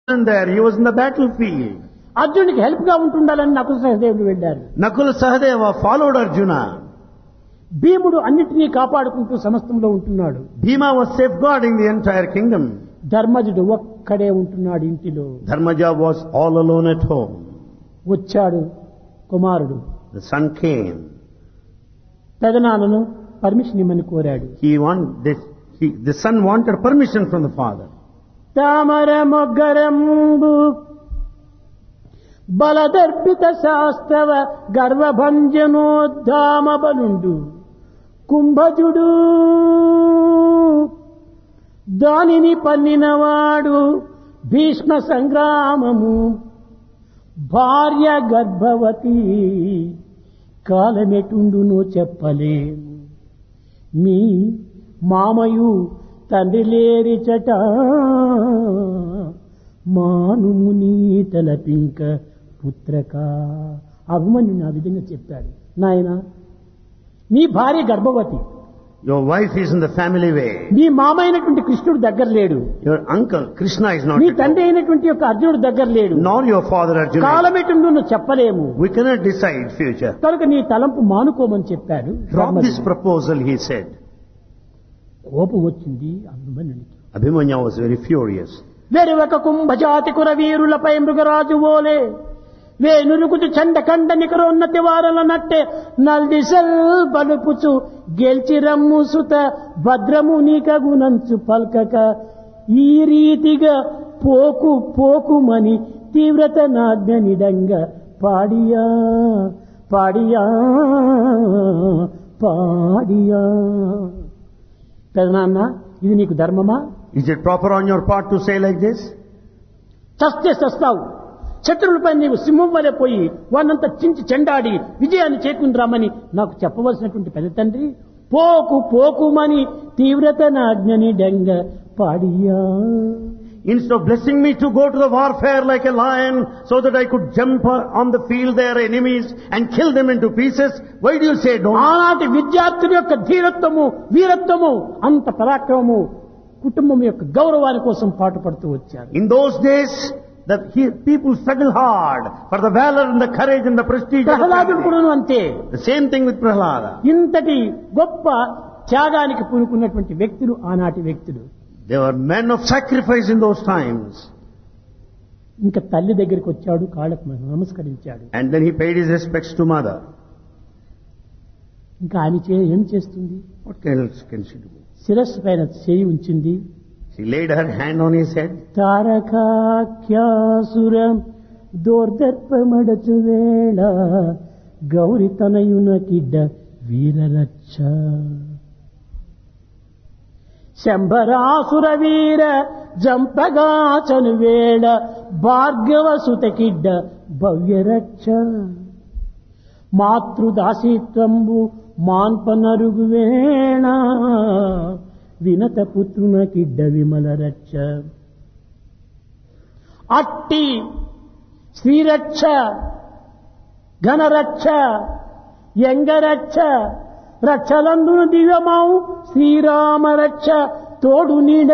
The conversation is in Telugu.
wasn't there. He was in the battlefield. అర్జునుడికి హెల్ప్ గా ఉంటుండాలని నకుల సహదేవులు వెళ్ళారు Nakula Sahadeva followed Arjuna. భీముడు అన్నిటినీ కాపాడుకుంటూ సమస్తంలో ఉంటున్నాడు Bhima was safeguarding the entire kingdom. ధర్మజుడు ఒక్కడే ఉంటున్నాడు ఇంటిలో Dharmaja was all alone at home. వచ్చాడు కుమారుడు The son came. పెదనాన్నను పర్మిషన్ ఇమ్మని కోరాడు He want, this, he, the son wanted permission from the father. తామర మొగ్గరంబు బలదర్పిత శాస్త్రవ గర్వభంజనోద్ధామ బలుండు కుంభజుడు దానిని పన్నినవాడు భీష్మ సంగ్రామము భార్య గర్భవతి కాలమెటుండునో చెప్పలేము మీ మామయు తండ్రి లేరిచట మానుము నీ తలపింక పుత్రక అభిమన్యుని ఆ విధంగా చెప్పాడు నాయన నీ భార్య గర్భవతి Your wife is in the family way. నీ మామ అయినటువంటి కృష్ణుడు దగ్గర లేడు Your uncle Krishna is not నీ at తండ్రి home. అయినటువంటి యొక్క అర్జునుడు దగ్గర లేడు Nor your father Arjuna. కాలమెటుండు నువ్వు చెప్పలేము We cannot decide future. కనుక నీ తలంపు మానుకోమని చెప్పాడు Drop this proposal, he said. కోపం వచ్చింది అభిమన్యునికి Abhimanya was very furious. వెరువక కుంభజాతి కుర వీరులపై మృగరాజు ఓలే వేనురుగుతు చండ కండ నికరోన్నతి వారల నట్టె నల్దిసల్ బలుపుచు గెల్చి రమ్ము సుత భద్రము నీక గుణంచు పల్కక ఈ రీతిగా పోకు పోకుమని తీవ్రత నాజ్ఞ నిడంగా పాడియా పాడియా పాడియా పెదనాన్న ఇది నీకు ధర్మమా Is it proper on your part to say like this? చస్తే చస్తావు శత్రువులపై నీవు సింహం వలె పోయి వానంతా చించి చెండాడి విజయాన్ని చేకుండ్రామని నాకు చెప్పవలసినటువంటి పెద్ద తండ్రి పోకు పోకుమని తీవ్రత నాజ్ఞని డెంగ పాడియా Instead of blessing me to go to the warfare like a lion so that I could jump on the field their enemies and kill them into pieces, why do you say don't? ఆనాటి విద్యార్థుల యొక్క ధీరత్వము వీరత్వము అంత పరాక్రమము కుటుంబం యొక్క గౌరవాని కోసం పాటుపడుతూ వచ్చారు In those days, the he, people struggle hard for the valor and the courage and the prestige of the ప్రహ్లాదుడు family. కూడాను అంతే The same thing with Prahlada. ఇంతటి గొప్ప త్యాగానికి పూనుకున్నటువంటి వ్యక్తులు ఆనాటి వ్యక్తులు They were men of sacrifice in those times. ఇంకా తల్లి దగ్గరికి వచ్చాడు కాళ్ళకు నమస్కరించాడు And then he paid his respects to mother. ఇంకా ఆమె చే ఏం చేస్తుంది What else can she do? శిరస్సు పైన చేయి ఉంచింది She laid her hand on his head. తారకాఖ్యాసురం దోర్దర్పమడచు వేళ గౌరి తనయున కిడ్డ వీరరచ్చ శంభరాసుర వీర జంపగాచను వేళ భార్గవ సుత కిడ్డ భవ్యరక్ష మాతృదాసిత్వంబు మాన్పనరుగు వేణ వినత పుత్రున కిడ్డ విమల రక్ష అట్టి శ్రీరక్ష ఘనరక్ష ఎంగరక్ష రక్షలందును దివ్యమావు శ్రీరామ రక్ష తోడు నీడ